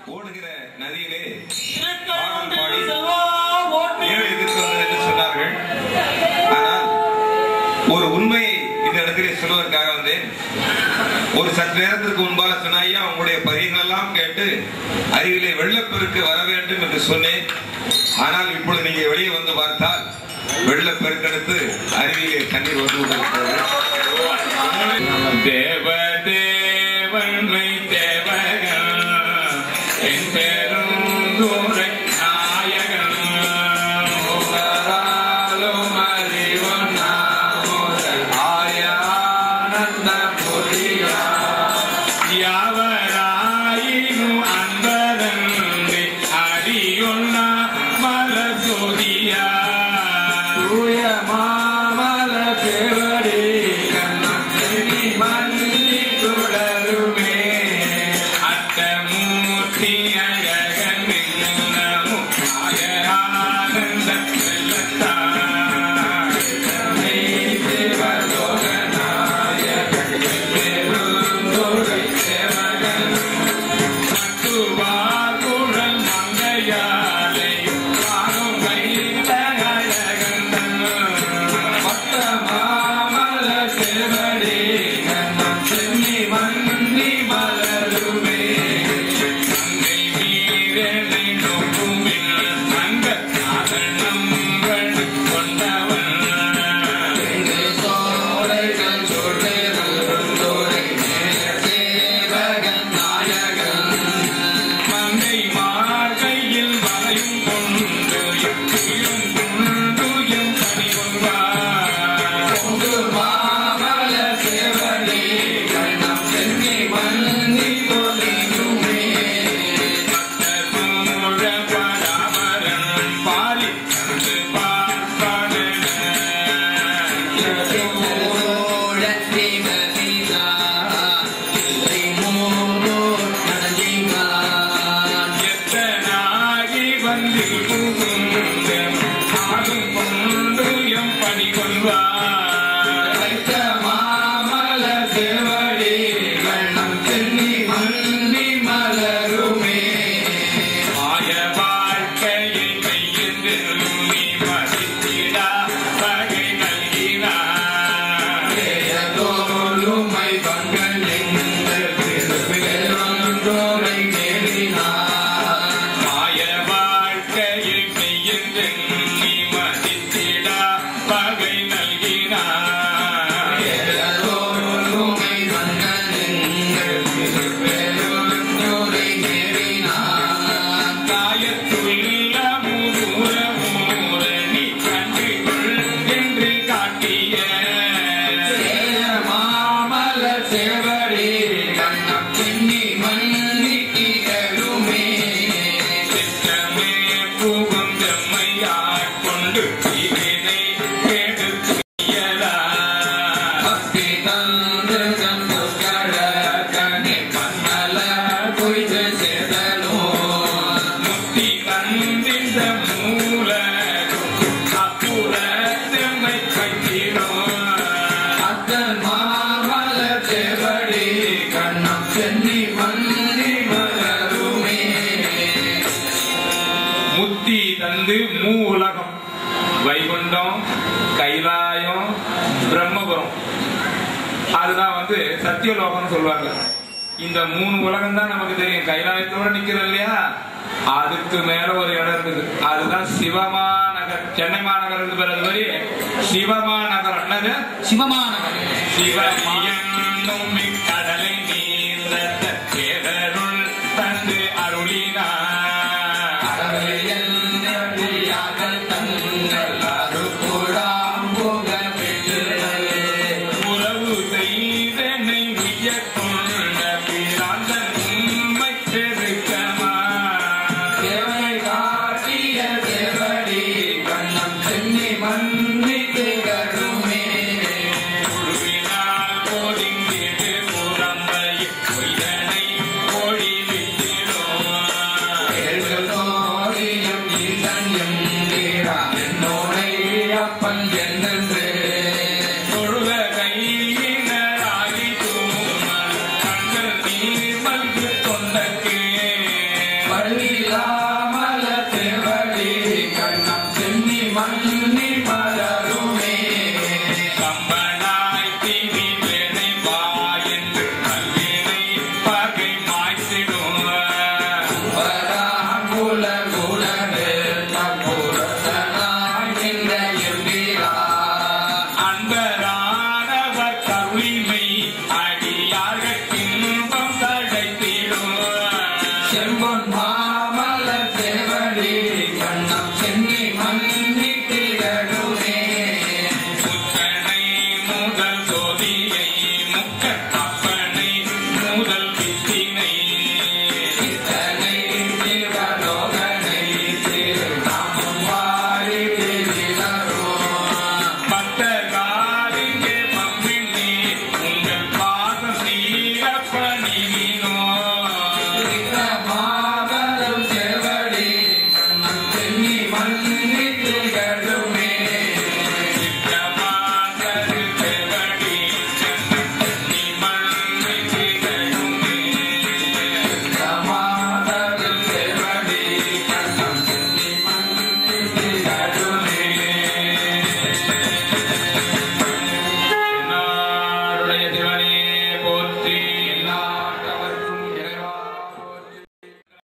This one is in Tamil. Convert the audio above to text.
ஓடுகிற நதியிலே திருக்கழுகுன்றிற்கு செல்வா ஓட்டி ஏழு எதிர்த்து வந்தது என்று சொன்னார்கள் ஆனால் ஒரு உண்மையை இந்த இடத்திலே சொல்வதற்காக வந்தேன் ஒரு சற்று நேரத்திற்கு முன்பாக சொன்ன ஐயா உங்களுடைய பதிவுகள் எல்லாம் கேட்டு அருகிலே வெள்ளப்பெருக்கு வர வேண்டும் என்று சொன்னேன் ஆனால் இப்பொழுது நீங்க வெளியே வந்து பார்த்தால் வெள்ளப்பெருக்கெடுத்து அருவியிலே தண்ணீர் வந்து கொண்டிருக்கிறது தேவ தேவன்மை தேவகன் என் பெருந்துரை நாயகன் முதலாலும் அறிவன் நாமுதல் ஆயானந்த பொறியா யாவராயினும் அன்பரன்றி அறியொன்னா மலசொதியா தூய மாமல தேவடி கண்ணி மன்னி தொடருமே அட்டமூர்த்தி அழகன் மின்னமும் ஆனந்த குழல் மங்கையாலை வானும் வைத்த அழகந்தன் மொத்த மாமல செவடி கண்ணம் சென்னி மன்னி மலருமே மங்கை வீரனை நோக்குமில் மங்க காதல் நம்பள் கொண்டவன் சோலைகள் மங்கை மார்கையில் வரையும் கொண்டு எம் கொண்டு எம் கனி கொள்வார் மாமல சேவடி கண்ணம் சென்னி மன்னி கொலியுமே மூழ பராமரன் பாலி கண்டு பார்ப்பான எத்தனாகி வந்து புகுந்து ஆடும் கொண்டு எம் பணி கொள்வார் மாமல தேவடி கண்ணம் சென்னி மன்னி மலருமே மாய வாழ்க்கையை கையிருந்து நீ மதித்திடா பகை நல்கினார் தோலுமை பங்கள் எங்கள் திருப்பெருந்தோரை நேரினார் மாய வாழ்க்கையில் மெய்யென்று நீ மதித்திடா பகை நல்கினார் தோலுமை பங்கள் எங்கள் திருப்பெருந்தோரை நேரினார் காயத்துள்ள மூர மூர நீ கண்டு கொள் என்று காட்டிய மாமல சேவடி கண்ணம் சென்னி மன்னி திகழுமே சித்தமே புகும் செம்மையாட் கொண்டு இதனை கெடுத்து பக்தி தந்து கண்டு கணி மன்னல கொய்து சேதனோ முக்தி தந்திந்த மூல அப்புற செம்மை கைத்தினோ அத்தன் மாமல சேவடி கண்ணம் சென்னி மன்னி மலருமே முத்தி தந்து மூ உலகம் வைகுண்டம் கைலாயம் பிரம்மபுரம் அதுதான் வந்து சத்தியலோகம்னு சொல்லுவாங்க இந்த மூணு உலகம் தான் நமக்கு தெரியும் கைலாயத்தோட நிக்கிறது இல்லையா அதுக்கு மேல ஒரு இடம் இருக்குது அதுதான் சிவமாநகர் சென்னை மாநகர் இருக்கு பிறகு வரி சிவமாநகர் என்னது சிவமானவர் சிவனியன்னும் கடலை நீர்ந்த